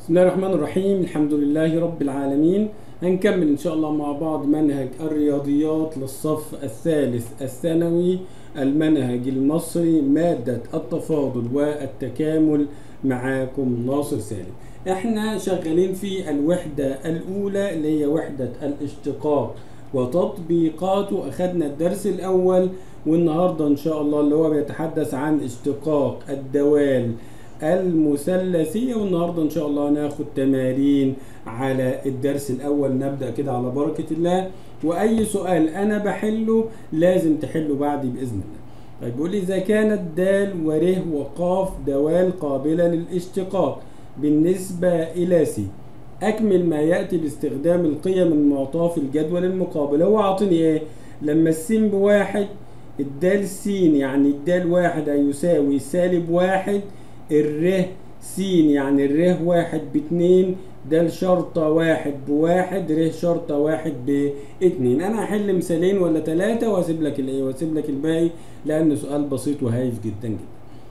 بسم الله الرحمن الرحيم الحمد لله رب العالمين هنكمل ان شاء الله مع بعض منهج الرياضيات للصف الثالث الثانوي المنهج المصري مادة التفاضل والتكامل معاكم ناصر سالم احنا شغالين في الوحدة الاولى اللي هي وحدة الاشتقاق وتطبيقاته اخدنا الدرس الاول والنهاردة ان شاء الله اللي هو بيتحدث عن اشتقاق الدوال المثلثية والنهاردة إن شاء الله هناخد تمارين على الدرس الأول نبدأ كده على بركة الله وأي سؤال أنا بحله لازم تحله بعدي بإذن الله طيب بيقول لي إذا كانت دال وره وقاف دوال قابلة للاشتقاق بالنسبة إلى س أكمل ما يأتي باستخدام القيم المعطاة في الجدول المقابل هو عاطيني إيه؟ لما السين بواحد الدال س يعني الدال واحد هيساوي سالب واحد الره س يعني الره واحد باتنين ده شرطة واحد بواحد ره شرطة واحد باتنين انا هحل مثالين ولا تلاتة واسيب لك الايه واسيب لك الباقي لان سؤال بسيط وهايف جدا جدا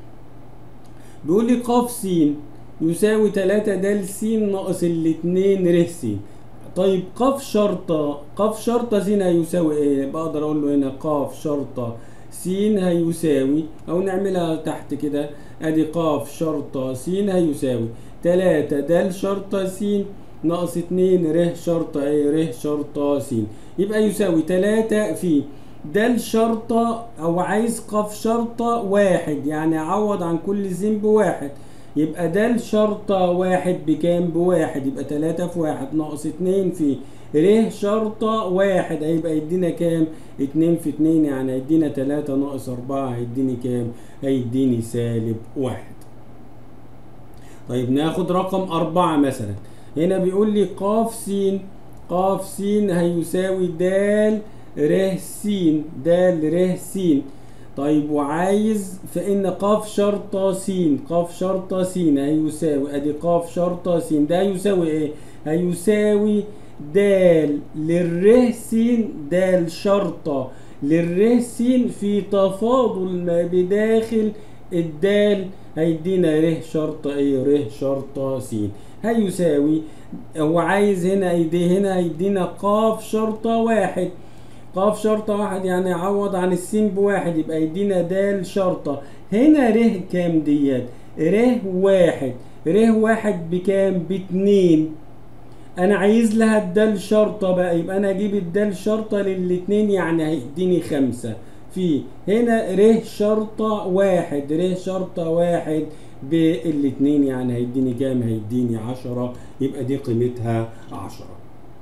بيقول لي ق س يساوي تلاتة د س ناقص الاتنين ر س طيب ق شرطة ق شرطة س هيساوي ايه بقدر اقول له هنا ق شرطة س هيساوي او نعملها تحت كده ادي ق شرطة س هيساوي تلاتة د شرطة س ناقص اتنين ر شرطة ايه ر شرطة س يبقى يساوي تلاتة في د شرطة او عايز ق شرطة واحد يعني اعوض عن كل س بواحد يبقى د شرطة واحد بكام بواحد يبقى تلاتة في واحد ناقص اتنين في ر شرطة واحد هيبقى يدينا كام؟ اتنين في اتنين يعني هيدينا تلاتة ناقص أربعة هيديني كام؟ هيديني سالب واحد. طيب ناخد رقم أربعة مثلا. هنا بيقول لي ق س ق س هيساوي د ر س د ر س طيب وعايز فإن ق شرطة س ق شرطة س هيساوي أدي ق شرطة س ده هيساوي إيه؟ هيساوي د للر س د شرطة للر س في تفاضل ما بداخل الدال هيدينا ر شرطة ايه ر شرطة س هيساوي هو عايز هنا ايدي هنا هيدينا ق شرطة واحد ق شرطة واحد يعني عوض عن السين بواحد يبقى يدينا د شرطة هنا ر كام ديت ر واحد ر واحد بكام باتنين انا عايز لها الدال شرطه بقى يبقى انا اجيب الدال شرطه للاتنين يعني هيديني خمسة في هنا ر شرطه واحد ر شرطه واحد بالاتنين يعني هيديني كام هيديني عشرة يبقى دي قيمتها عشرة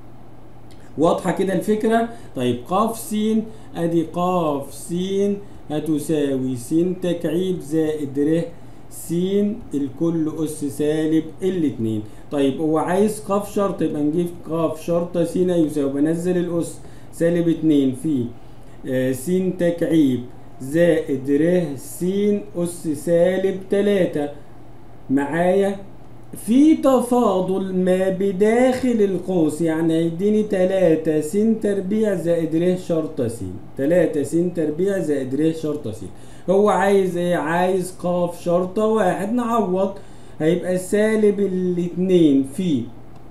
واضحة كده الفكرة طيب ق س ادي ق س هتساوي س تكعيب زائد ر س الكل أس سالب الاتنين طيب هو عايز ق شرط يبقى نجيب ق شرطة س يساوي بنزل الأس سالب اتنين في آه س تكعيب زائد ر س أس سالب تلاتة معايا في تفاضل ما بداخل القوس يعني هيديني تلاتة س تربيع زائد ر شرطة س تلاتة س تربيع زائد ر شرطة س هو عايز ايه عايز ق شرطة واحد نعوض هيبقى سالب الاتنين في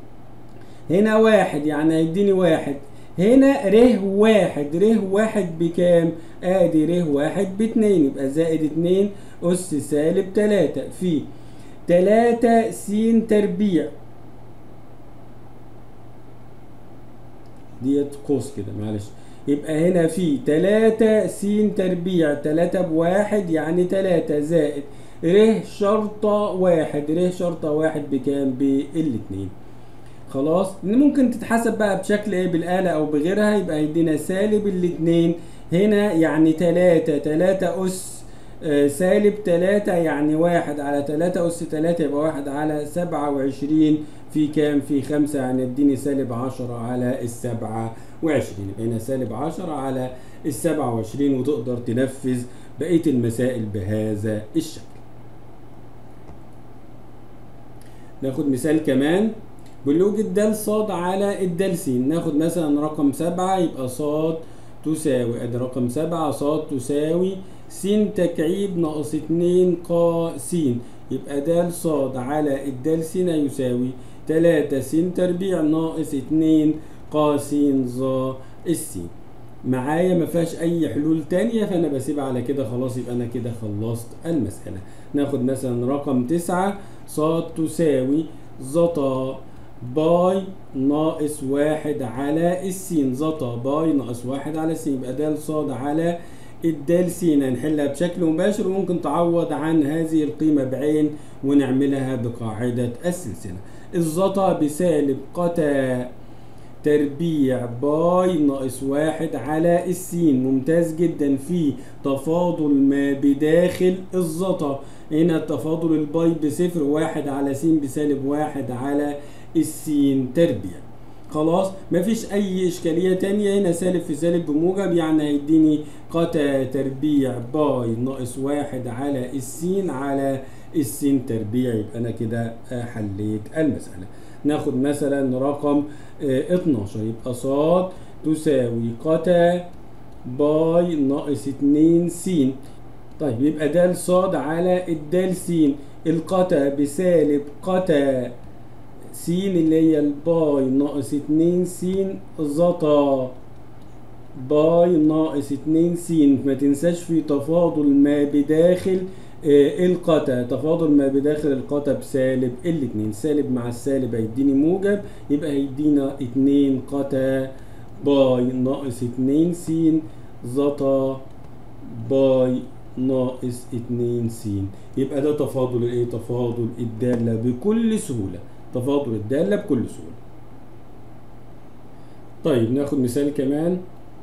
هنا واحد يعني هيديني واحد هنا ر واحد ر واحد بكام ادي ر واحد باتنين يبقى زائد اتنين اس سالب تلاتة في تلاتة س تربيع ديت قوس كده معلش يبقى هنا في تلاتة س تربيع تلاتة بواحد يعني تلاتة زائد ر شرطة واحد ر شرطة واحد بكام بالاتنين خلاص ان ممكن تتحسب بقى بشكل ايه بالآلة او بغيرها يبقى هيدينا سالب الاتنين هنا يعني تلاتة تلاتة اس آه سالب تلاتة يعني واحد على تلاتة أس تلاتة يبقى واحد على سبعة وعشرين في كام في خمسة يعني اديني سالب عشرة على السبعة وعشرين يبقى هنا سالب عشرة على السبعة وعشرين وتقدر تنفذ بقية المسائل بهذا الشكل ناخد مثال كمان بيوجد د صاد على الدال س ناخد مثلا رقم سبعة يبقى صاد تساوي ادي رقم سبعة صاد تساوي س تكعيب ناقص اتنين ق س يبقى د ص على الد س يساوي تلاتة س تربيع ناقص اتنين ق س ظ الس معايا ما فيهاش اي حلول تانية فانا بسيبها على كده خلاص يبقى انا كده خلصت المسألة ناخد مثلا رقم تسعة ص تساوي زتا باي ناقص واحد على السين زتا باي ناقص واحد على السين يبقى د ص على الدال س هنحلها بشكل مباشر وممكن تعوض عن هذه القيمة بعين ونعملها بقاعدة السلسلة الزتا بسالب قتا تربيع باي ناقص واحد على السين ممتاز جدا في تفاضل ما بداخل الزتا هنا تفاضل الباي بصفر واحد على س بسالب واحد على السين تربيع خلاص مفيش اي اشكاليه تانية هنا سالب في سالب بموجب يعني هيديني قتا تربيع باي ناقص واحد على السين على السين تربيع يبقى انا كده حليت المساله ناخد مثلا رقم اه 12 يبقى ص تساوي قتا باي ناقص 2 س طيب يبقى د ص على الدال س القتا بسالب قتا س اللي هي الباي ناقص 2 س زتا باي ناقص 2 س ما تنساش في تفاضل ما بداخل آه القتا تفاضل ما بداخل القتا بسالب الاتنين سالب مع السالب هيديني موجب يبقى هيدينا 2 قتا باي ناقص 2 س زتا باي ناقص 2 س يبقى ده تفاضل الايه تفاضل الداله بكل سهوله تفاضل الداله بكل سهوله طيب ناخد مثال كمان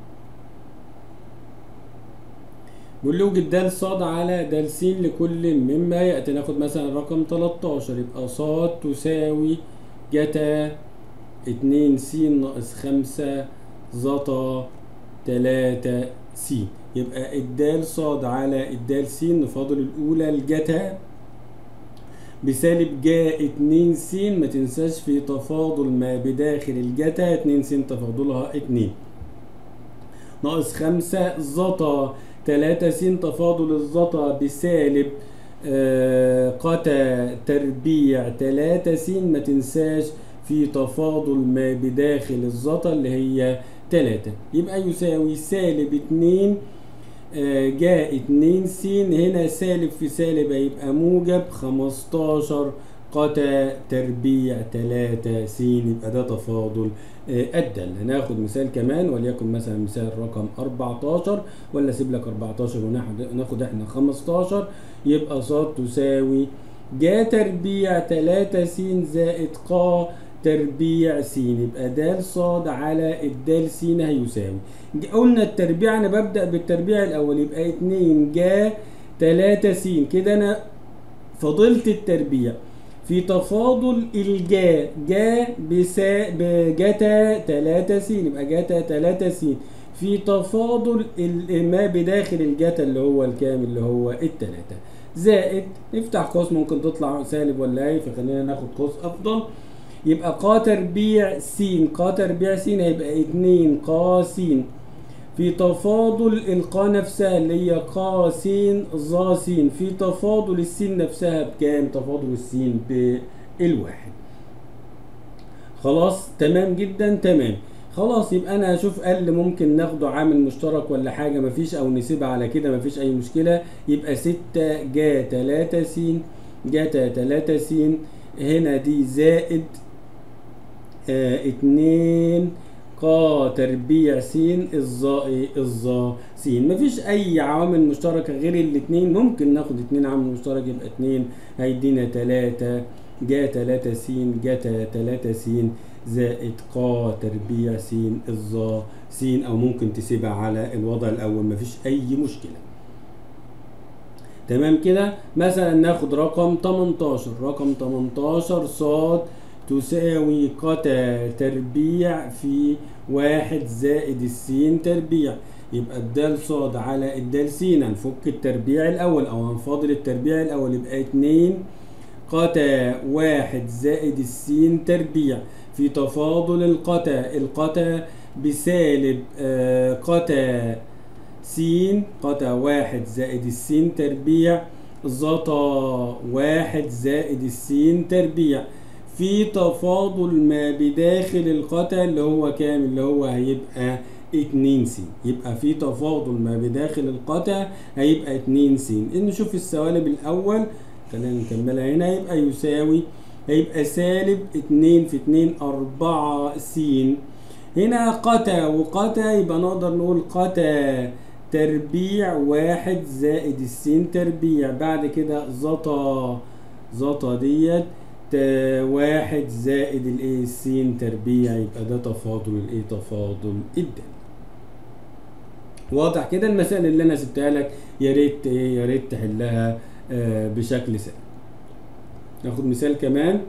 بيقول له د ص على د س لكل مما ياتي ناخد مثلا رقم 13 يبقى ص تساوي جتا 2 س ناقص 5 زتا 3 س يبقى الدال ص على الدال س نفاضل الاولى الجتا بسالب جا 2 س ما تنساش في تفاضل ما بداخل الجتا 2 س تفاضلها 2 ناقص 5 زتا 3 س تفاضل الزتا بسالب آه قتا تربيع 3 س ما تنساش في تفاضل ما بداخل الزتا اللي هي 3 يبقى يساوي سالب 2 آه جاء 2 س هنا سالب في سالب هيبقى موجب 15 قتا تربيع 3 س يبقى ده تفاضل آه الدالة ناخد مثال كمان وليكن مثلا مثال رقم 14 ولا اسيب لك 14 وناخد احنا 15 يبقى ص تساوي جا تربيع 3 س زائد ق تربيع س يبقى د ص على الدال س هيساوي قلنا التربيع انا ببدا بالتربيع الاول يبقى 2 جا 3 س كده انا فضلت التربيع في تفاضل الجا جا بسا بجتا 3 س يبقى جتا 3 س في تفاضل ما بداخل الجتا اللي هو الكام اللي هو التلاتة زائد نفتح قوس ممكن تطلع سالب ولا ايه فخلينا ناخد قوس افضل يبقى ق تربيع س ق تربيع س هيبقى 2 ق س في تفاضل القا نفسها اللي هي ق س ظ س في تفاضل السين نفسها بكام؟ تفاضل السين بالواحد. خلاص تمام جدا تمام. خلاص يبقى انا هشوف قال ممكن ناخده عامل مشترك ولا حاجه مفيش او نسيبها على كده مفيش اي مشكله يبقى 6 جا 3 س جاتا 3 س هنا دي زائد اه اتنين ق تربيع س الظا الظا س مفيش اي عوامل مشتركه غير الاتنين ممكن ناخد اتنين عامل مشترك يبقى اتنين هيدينا تلاتة جا تلاتة س جاتا تلاتة س زائد ق تربيع س الظا س او ممكن تسيبها على الوضع الاول مفيش اي مشكله تمام كده مثلا ناخد رقم 18 رقم 18 صاد تساوي قتا تربيع في واحد زائد السين تربيع يبقى الدال صاد على الدال س هنفك التربيع الأول أو هنفاضل التربيع الأول يبقى اتنين قتا واحد زائد السين تربيع في تفاضل القتا القتا بسالب آه قتا س قتا واحد زائد السين تربيع زتا واحد زائد السين تربيع في تفاضل ما بداخل القتا اللي هو كام اللي هو هيبقى اتنين س يبقى في تفاضل ما بداخل القتا هيبقى اتنين س نشوف السوالب الاول خلينا نكملها هنا يبقى يساوي هيبقى سالب اتنين في اتنين اربعة س هنا قتا وقتا يبقى نقدر نقول قتا تربيع واحد زائد السين تربيع بعد كده زطا زطا ديت واحد زائد الايه السين تربيع يبقى ده تفاضل الايه تفاضل الدال واضح كده المسائل اللي انا سبتها لك يا ريت ايه يا ريت تحلها آه بشكل سهل ناخد مثال كمان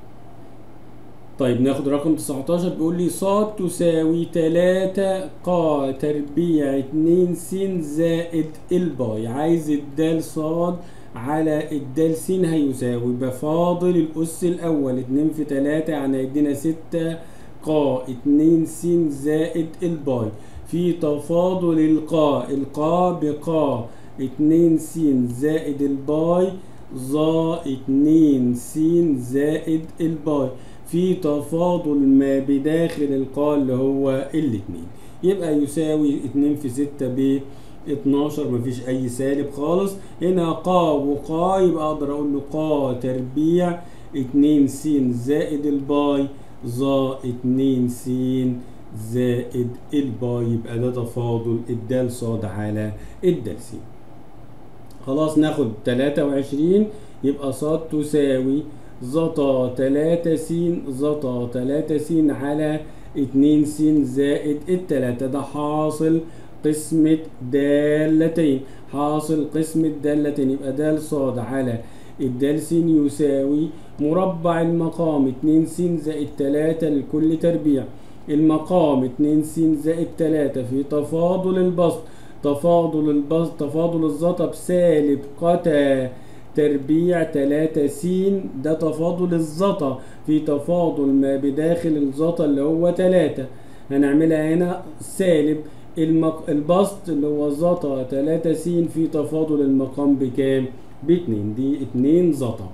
طيب ناخد رقم 19 بيقول لي ص تساوي 3 ق تربيع 2 س زائد الباي عايز الدال ص على الدال س هيساوي بفاضل الأس الأول 2 في 3 يعني هيدينا 6 ق 2 س زائد الباي في تفاضل القاء القاء بقاء 2 س زائد الباي ظا 2 س زائد الباي في تفاضل ما بداخل القاء اللي هو الاتنين يبقى يساوي 2 في 6 ب 12 مفيش اي سالب خالص هنا قا وقا يبقى اقدر اقول له قا تربيع 2 س زائد الباي ظا 2 س زائد الباي يبقى ده تفاضل الدال صاد على الدال س خلاص ناخد 23 يبقى صاد تساوي زطا 3 س زطا 3 س على 2 س زائد التلاتة ده حاصل قسمة دالتين حاصل قسمة دالتين يبقى دال صاد على الدال س يساوي مربع المقام 2 س زائد 3 لكل تربيع المقام 2 س زائد 3 في تفاضل البسط تفاضل البسط تفاضل الزطا بسالب قتا تربيع 3 س ده تفاضل الزطا في تفاضل ما بداخل الزطا اللي هو 3 هنعملها هنا سالب المق... البسط اللي هو زطا 3 س في تفاضل المقام بكام؟ باتنين دي اتنين زطا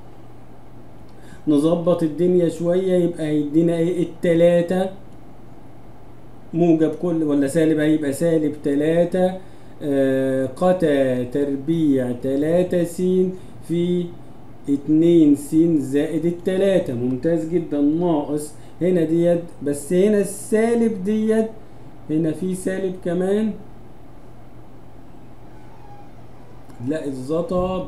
نظبط الدنيا شوية يبقى هيدينا ايه التلاتة موجب كل ولا سالب هيبقى سالب تلاتة آه قتا تربيع تلاتة س في اتنين س زائد التلاتة ممتاز جدا ناقص هنا ديت بس هنا السالب ديت هنا في سالب كمان لا الزطا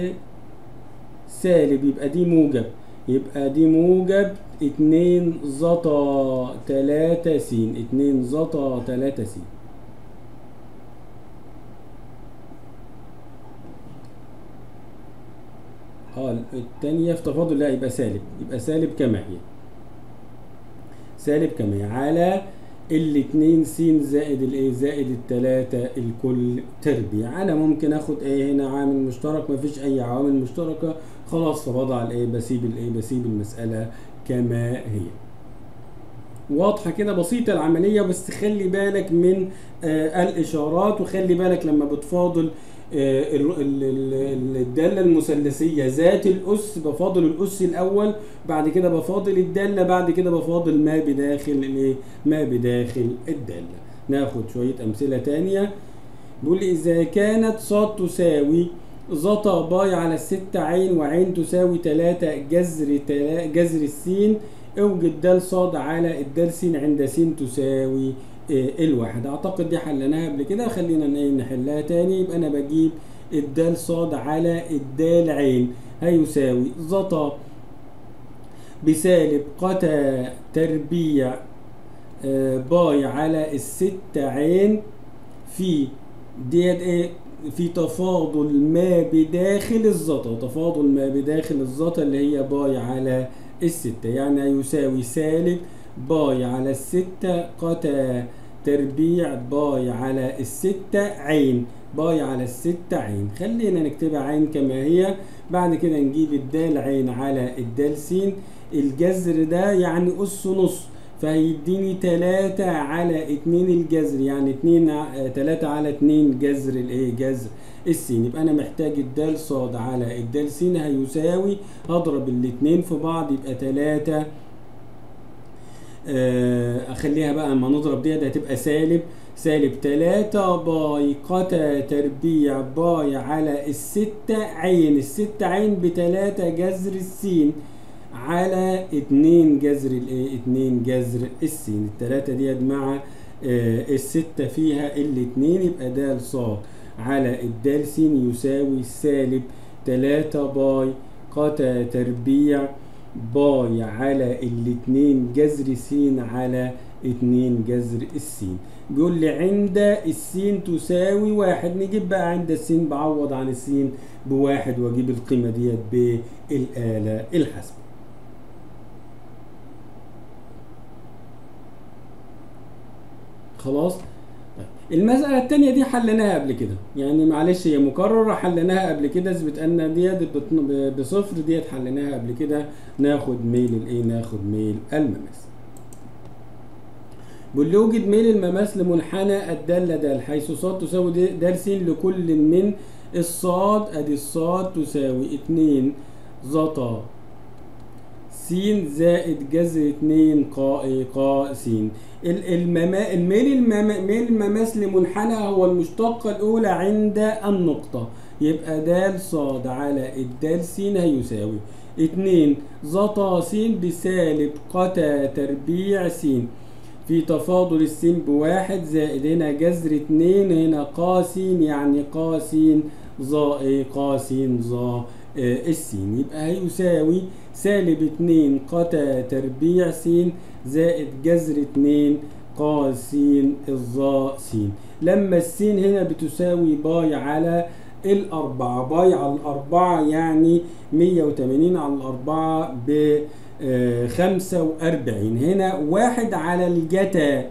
بسالب يبقى دي موجب يبقى دي موجب اتنين زطا تلاتة س اتنين زطا تلاتة س اه التانية في تفاضل لا يبقى سالب يبقى سالب كما هي سالب كما هي على الاتنين س زائد الايه زائد التلاتة الكل تربيع انا ممكن اخد ايه هنا عامل مشترك مفيش اي عوامل مشتركة خلاص فبضع الايه بسيب الايه بسيب المسألة كما هي واضحة كده بسيطة العملية بس خلي بالك من آه الإشارات وخلي بالك لما بتفاضل آه الدالة المثلثية ذات الأس بفاضل الأس الأول بعد كده بفاضل الدالة بعد كده بفاضل ما بداخل الايه ما بداخل الدالة ناخد شوية أمثلة تانية بيقول إذا كانت ص تساوي زطا باي على الستة عين وعين تساوي تلاتة جذر تلا جذر السين اوجد دال صاد على الدال س عند س تساوي الواحد اعتقد دي حلناها قبل كده خلينا نحلها تاني يبقى انا بجيب الدال صاد على الدال عين هيساوي زطا بسالب قتا تربيع باي على الستة عين في ديت ايه في تفاضل ما بداخل الزطا تفاضل ما بداخل الزطا اللي هي باي على الستة يعني يساوي سالب باي على الستة قتا تربيع باي على الستة عين باي على الستة عين خلينا نكتبها عين كما هي بعد كده نجيب الدال عين على الدال س الجذر ده يعني أس نص فهيديني تلاتة على اتنين الجذر يعني اتنين تلاتة على اتنين جذر الايه جذر السين يبقى انا محتاج الدال صاد على الدال س هيساوي هضرب الاتنين في بعض يبقى تلاتة آه، اخليها بقى اما نضرب ديت هتبقى سالب سالب تلاتة باي قتا تربيع باي على الستة عين الستة عين بتلاتة جذر السين على اتنين جذر الايه اتنين جذر السين التلاتة ديت مع آه، الستة فيها الاتنين يبقى د صاد على الدال س يساوي سالب تلاتة باي قتا تربيع باي على الاتنين جذر س على اتنين جذر السين بيقول لي عند السين تساوي واحد نجيب بقى عند السين بعوض عن السين بواحد واجيب القيمة ديت بالآلة الحاسبة خلاص طيب المسألة التانية دي حليناها قبل كده يعني معلش هي مكررة حليناها قبل كده اثبت ان ديت بت- بصفر ديت حليناها قبل كده ناخد ميل الايه ناخد ميل المماس بيقول لي وجد ميل المماس لمنحنى الدالة د حيث صاد تساوي د- د س لكل من الصاد ادي الصاد تساوي اتنين زتا س زائد جذر اتنين قا قا س ال- المما الميل المما ميل المماس لمنحنى هو المشتقة الأولى عند النقطة يبقى د صاد على الدال س هيساوي اتنين زتا س بسالب قتا تربيع س في تفاضل السين بواحد زائد هنا جذر اتنين هنا قاسين يعني قاسين ظا ايه قاسين ظا آه، السين يبقى هيساوي سالب اتنين قتا تربيع س زائد جذر اتنين قاسين الظا س لما السين هنا بتساوي باي على الأربعة باي على الأربعة يعني مية وتمانين على الأربعة ب خمسة وأربعين هنا واحد على الجتا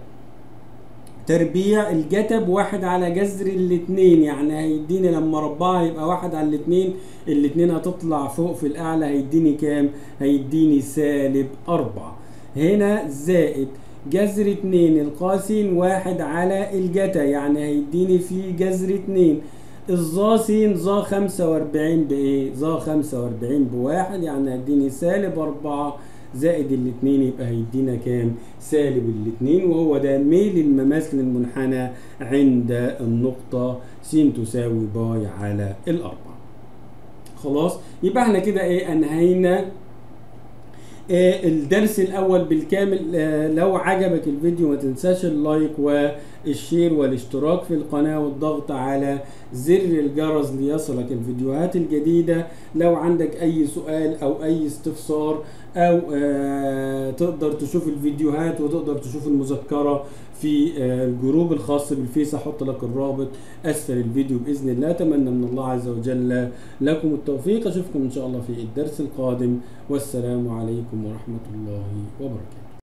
تربيع الجتا بواحد على جذر الاتنين يعني هيديني لما ربعها يبقى واحد على الاتنين الاتنين هتطلع فوق في الأعلى هيديني كام؟ هيديني سالب أربعة هنا زائد جذر اتنين القاسين واحد على الجتا يعني هيديني في جذر اتنين الظا س ظا خمسة وأربعين بإيه؟ ظا خمسة وأربعين بواحد يعني هيديني سالب أربعة زائد الاتنين يبقى هيدينا كام؟ سالب الاتنين وهو ده ميل المماس للمنحنى عند النقطة س تساوي باي على الأربعة. خلاص؟ يبقى احنا كده ايه أنهينا آه، الدرس الاول بالكامل آه، لو عجبك الفيديو ما تنساش اللايك والشير والاشتراك في القناة والضغط على زر الجرس ليصلك الفيديوهات الجديدة لو عندك اي سؤال او اي استفسار او آه، تقدر تشوف الفيديوهات وتقدر تشوف المذكرة في آه، الجروب الخاص بالفيس احط لك الرابط اسفل الفيديو باذن الله اتمنى من الله عز وجل لكم التوفيق اشوفكم ان شاء الله في الدرس القادم والسلام عليكم ورحمة الله وبركاته